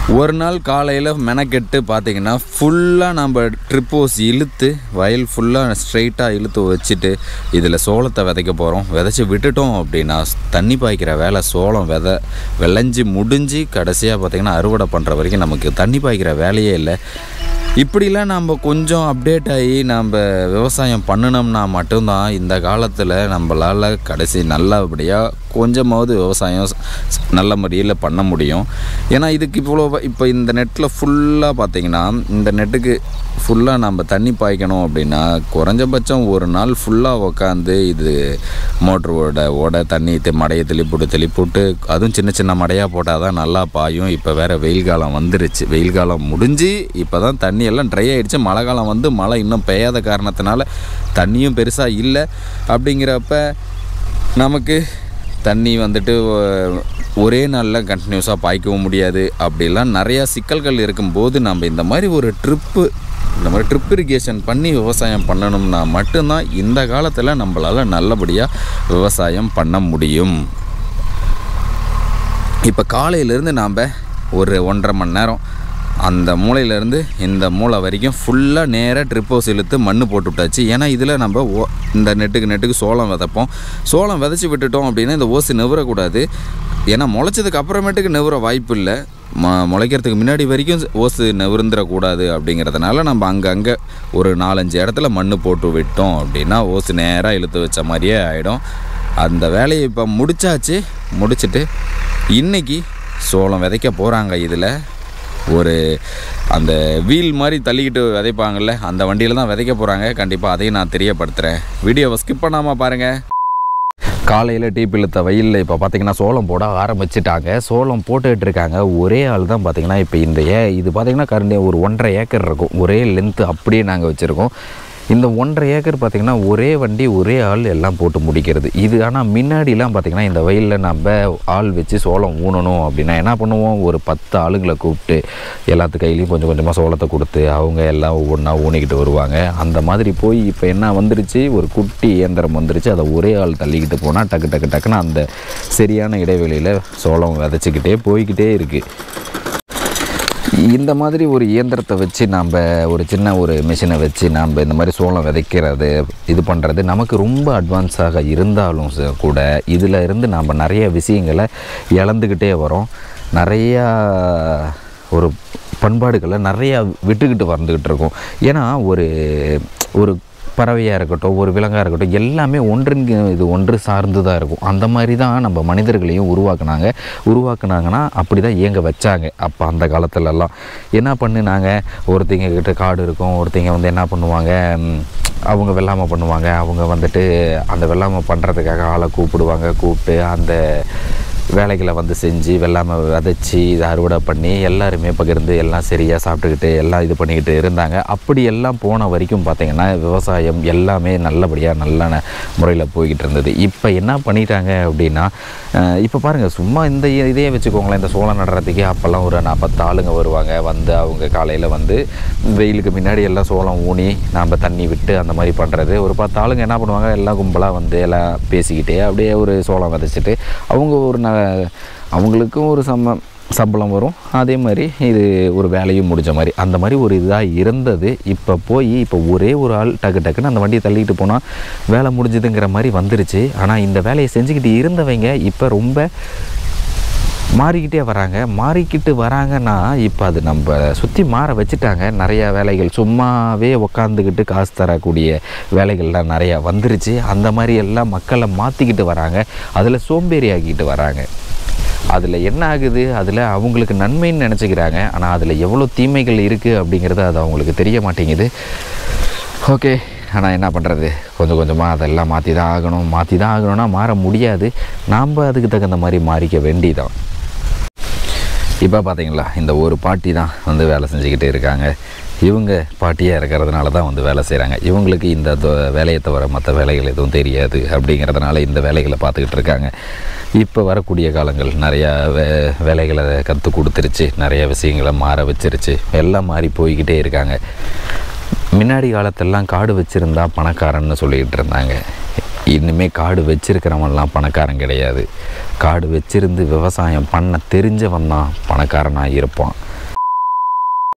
ஒரு நாள் காலையில் மெனக்கெட்டு பார்த்தீங்கன்னா ஃபுல்லாக நம்ம ட்ரிப் ஹோஸ் இழுத்து வயல் ஃபுல்லாக ஸ்ட்ரைட்டாக இழுத்து வச்சுட்டு இதில் சோளத்தை விதைக்க போகிறோம் விதைச்சி விட்டுட்டோம் அப்படின்னா தண்ணி பாய்க்கிற வேலை சோளம் விதை விளைஞ்சி முடிஞ்சு கடைசியாக பார்த்திங்கன்னா அறுவடை பண்ணுற வரைக்கும் நமக்கு தண்ணி பாய்க்கிற வேலையே இல்லை இப்படிலாம் நம்ம கொஞ்சம் அப்டேட் ஆகி நம்ம விவசாயம் பண்ணினோம்னா மட்டும்தான் இந்த காலத்தில் நம்மளால் கடைசி நல்லபடியாக கொஞ்சமாவது விவசாயம் ஸ்- ஸ்- நல்ல முறையில் பண்ண முடியும் ஏன்னா இதுக்கு இவ்வளோ இப்போ இந்த நெட்டில் ஃபுல்லாக பார்த்தீங்கன்னா இந்த நெட்டுக்கு ஃபுல்லாக நம்ம தண்ணி பாய்க்கணும் அப்படின்னா குறைஞ்சபட்சம் ஒரு நாள் ஃபுல்லாக உக்காந்து இது மோட்ரு ஓட ஓட தண்ணி தெ- மடையை தெளிப்புட்டு தெளிப்புட்டு அதுவும் சின்ன சின்ன மடையாக போட்டால் தான் நல்லா பாயும் இப்போ வேறு வெயில் காலம் வந்துருச்சு வெயில் காலம் முடிஞ்சு இப்போ தான் தண்ணி எல்லாம் ட்ரை ஆயிடுச்சு மழை காலம் வந்து மழை இன்னும் பெய்யாத காரணத்தினால தண்ணியும் பெருசாக இல்லை அப்படிங்கிறப்ப நமக்கு தண்ணி வந்துட்டு ஒ- ஒரே நாளில் கண்டினியூஸாக பாய்க்கவும் முடியாது அப்படிலாம் நிறையா சிக்கல்கள் இருக்கும்போது நம்ம இந்த மாதிரி ஒரு ட்ரிப்பு இந்த மாதிரி ட்ரிப் இரிகேஷன் பண்ணி விவசாயம் பண்ணணும்னா மட்டும்தான் இந்த காலத்தில் நம்மளால் நல்லபடியாக விவசாயம் பண்ண முடியும் இப்போ காலையிலேருந்து நாம் ஒரு ஒன்றரை மணி நேரம் அந்த மூலையிலேருந்து இந்த மூளை வரைக்கும் ஃபுல்லாக நேராக ட்ரிப் ஹவுஸ் இழுத்து மண் போட்டு விட்டாச்சு ஏன்னா இதில் நம்ம ஓ இந்த நெட்டுக்கு நெட்டுக்கு சோளம் விதைப்போம் சோளம் விதைச்சி விட்டுட்டோம் அப்படின்னா இந்த ஓசு நிவரக்கூடாது ஏன்னா முளைச்சதுக்கு அப்புறமேட்டுக்கு நிவர வாய்ப்பு இல்லை ம முளைக்கிறதுக்கு முன்னாடி வரைக்கும் ஓசு நிவிருந்துடக்கூடாது அப்படிங்கிறதுனால நம்ம அங்கங்கே ஒரு நாலஞ்சு இடத்துல மண் போட்டு விட்டோம் அப்படின்னா ஓசு நேராக இழுத்து வச்ச மாதிரியே ஆகிடும் அந்த வேலையை இப்போ முடிச்சாச்சு முடிச்சிட்டு இன்னைக்கு சோளம் விதைக்க போகிறாங்க இதில் ஒரு அந்த வீல் மாதிரி தள்ளிக்கிட்டு விதைப்பாங்கல்ல அந்த வண்டியில் தான் விதைக்க போகிறாங்க கண்டிப்பாக அதையும் நான் தெரியப்படுத்துகிறேன் வீடியோவை ஸ்கிப் பண்ணாமல் பாருங்கள் காலையில் டீ பிழுத்த வெயிலில் இப்போ பார்த்தீங்கன்னா சோளம் போட ஆரம்பிச்சிட்டாங்க சோளம் போட்டுக்கிட்டு இருக்காங்க ஒரே ஆள் தான் பார்த்தீங்கன்னா இப்போ இந்த ஏ இது பார்த்தீங்கன்னா கரண்டி ஒரு ஒன்றரை ஏக்கர் இருக்கும் ஒரே லென்த்து அப்படியே நாங்கள் வச்சுருக்கோம் இந்த ஒன்றரை ஏக்கர் பார்த்திங்கன்னா ஒரே வண்டி ஒரே ஆள் எல்லாம் போட்டு முடிக்கிறது இது ஆனால் முன்னாடிலாம் பார்த்திங்கன்னா இந்த வயலில் நம்ம ஆள் வச்சு சோளம் ஊனணும் அப்படின்னா என்ன பண்ணுவோம் ஒரு பத்து ஆளுங்களை கூப்பிட்டு எல்லாத்து கையிலையும் கொஞ்சம் கொஞ்சமாக சோளத்தை கொடுத்து அவங்க எல்லாம் ஒவ்வொன்றா ஊனிக்கிட்டு வருவாங்க அந்த மாதிரி போய் இப்போ என்ன வந்துருச்சு ஒரு குட்டி இயந்திரம் வந்துருச்சு அதை ஒரே ஆள் தள்ளிக்கிட்டு போனால் டக்கு டக்கு டக்குன்னு அந்த சரியான இடைவெளியில் சோளம் விதைச்சிக்கிட்டே போய்க்கிட்டே இருக்குது இந்த மாதிரி ஒரு இயந்திரத்தை வச்சு நாம் ஒரு சின்ன ஒரு மிஷினை வச்சு நாம் இந்த மாதிரி சோளம் விதைக்கிறது இது பண்ணுறது நமக்கு ரொம்ப அட்வான்ஸாக இருந்தாலும் ச- கூட இதில் இருந்து நாம் நிறைய விஷயங்களை இழந்துக்கிட்டே வரோம் நிறையா ஒரு பண்பாடுகளை நிறையா விட்டுக்கிட்டு வந்துக்கிட்டு இருக்கோம் ஏன்னா ஒரு ஒரு பறவையாக இருக்கட்டும் ஒரு விலங்காக இருக்கட்டும் எல்லாமே ஒன்றின் இது ஒன்று சார்ந்து தான் இருக்கும் அந்த மாதிரி தான் நம்ம மனிதர்களையும் உருவாக்குனாங்க உருவாக்குனாங்கன்னா அப்படி தான் இயங்க வச்சாங்க அப்போ அந்த காலத்துலலாம் என்ன பண்ணுனாங்க ஒருத்தங்க கிட்ட காடு இருக்கும் ஒருத்தங்க வந்து என்ன பண்ணுவாங்க ம், அவங்க வெள்ளாமை பண்ணுவாங்க அவங்க வந்துட்டு அந்த வெள்ளாமை பண்ணுறதுக்காக ஆளை கூப்பிடுவாங்க கூப்பிட்டு அந்த வேலைகளை வந்து செஞ்சு வெள்ளாமை விதைச்சி இதை அறுவடை பண்ணி எல்லாருமே பகிர்ந்து எல்லாம் சரியாக சாப்பிட்டுக்கிட்டு எல்லாம் இது பண்ணிக்கிட்டு இருந்தாங்க அப்படி எல்லாம் போன வரைக்கும் பார்த்திங்கன்னா விவசாயம் எல்லாமே நல்லபடியாக நல்ல முறையில் போய்கிட்டு இருந்தது இப்போ என்ன பண்ணிட்டாங்க அப்படின்னா அஹ், இப்போ பாருங்கள் சும்மா இந்த இ- இதே வச்சுக்கோங்களேன் இந்த சோளம் நடுறதுக்கே அப்போல்லாம் ஒரு நாற்பத்து ஆளுங்க வருவாங்க வந்து அவங்க காலையில் வந்து வெயிலுக்கு முன்னாடி எல்லாம் சோளம் ஊனி நாம் தண்ணி விட்டு அந்த மாதிரி பண்ணுறது ஒரு பத்து ஆளுங்க என்ன பண்ணுவாங்க எல்லாம் கும்பலாக வந்து எல்லாம் பேசிக்கிட்டே அப்படியே ஒரு சோளம் விதைச்சிட்டு அவங்க ஒரு ந அவங்களுக்கும் ஒரு சம்ம சம்பளம் வரும் அதே மாதிரி இது ஒரு வேலையும் முடிஞ்ச மாதிரி அந்த மாதிரி ஒரு இதாக இருந்தது இப்போ போய் இப்போ ஒரே ஒரு ஆள் டக்கு டக்குன்னு அந்த வண்டியை தள்ளிக்கிட்டு போனால் வேலை முடிஞ்சுதுங்கிற மாதிரி வந்துருச்சு ஆனால் இந்த வேலையை செஞ்சுக்கிட்டு இருந்தவங்க இப்போ ரொம்ப மாறிக்கிட்டே வராங்க மாறிக்கிட்டு வராங்கன்னா இப்போ அது நம்ம சுற்றி மாற வச்சுட்டாங்க நிறையா வேலைகள் சும்மாவே உக்காந்துக்கிட்டு காசு தரக்கூடிய வேலைகள்லாம் நிறையா வந்துருச்சு அந்த மாதிரி எல்லாம் மக்களை மாற்றிக்கிட்டு வராங்க அதில் சோம்பேறி ஆக்கிட்டு வராங்க அதில் என்ன ஆகுது அதில் அவங்களுக்கு நன்மைன்னு நினச்சிக்கிறாங்க ஆனால் அதில் எவ்வளோ தீமைகள் இருக்குது அப்படிங்கிறது அது அவங்களுக்கு தெரிய மாட்டேங்குது ஓகே ஆனால் என்ன பண்ணுறது கொஞ்சம் கொஞ்சமாக அதெல்லாம் மாற்றி தான் ஆகணும் மாற்றி தான் ஆகணும்னா மாற முடியாது நாம் அதுக்கு தகுந்த மாதிரி மாறிக்க வேண்டிதான் இப்போ பார்த்தீங்களா இந்த ஒரு பாட்டி தான் வந்து வேலை செஞ்சுக்கிட்டு இருக்காங்க இவங்க பாட்டியாக இருக்கிறதுனால தான் வந்து வேலை செய்கிறாங்க இவங்களுக்கு இந்த தொ- வேலையை தவிர மற்ற வேலைகள் எதுவும் தெரியாது அப்படிங்கிறதுனால இந்த வேலைகளை பார்த்துக்கிட்டு இருக்காங்க இப்போ வரக்கூடிய காலங்கள் நிறையா வே வேலைகளை கற்றுக் கொடுத்துருச்சு நிறைய விஷயங்களை மாற வச்சிருச்சு எல்லாம் மாறி போய்கிட்டே இருக்காங்க முன்னாடி காலத்தெல்லாம் காடு வச்சுருந்தா பணக்காரன்னு சொல்லிக்கிட்டு இருந்தாங்க இனிமே காடு வச்சிருக்கிறவன்லாம் பணக்காரன் கிடையாது காடு வச்சிருந்து விவசாயம் பண்ண தெரிஞ்சவன் தான் பணக்காரனாக இருப்பான்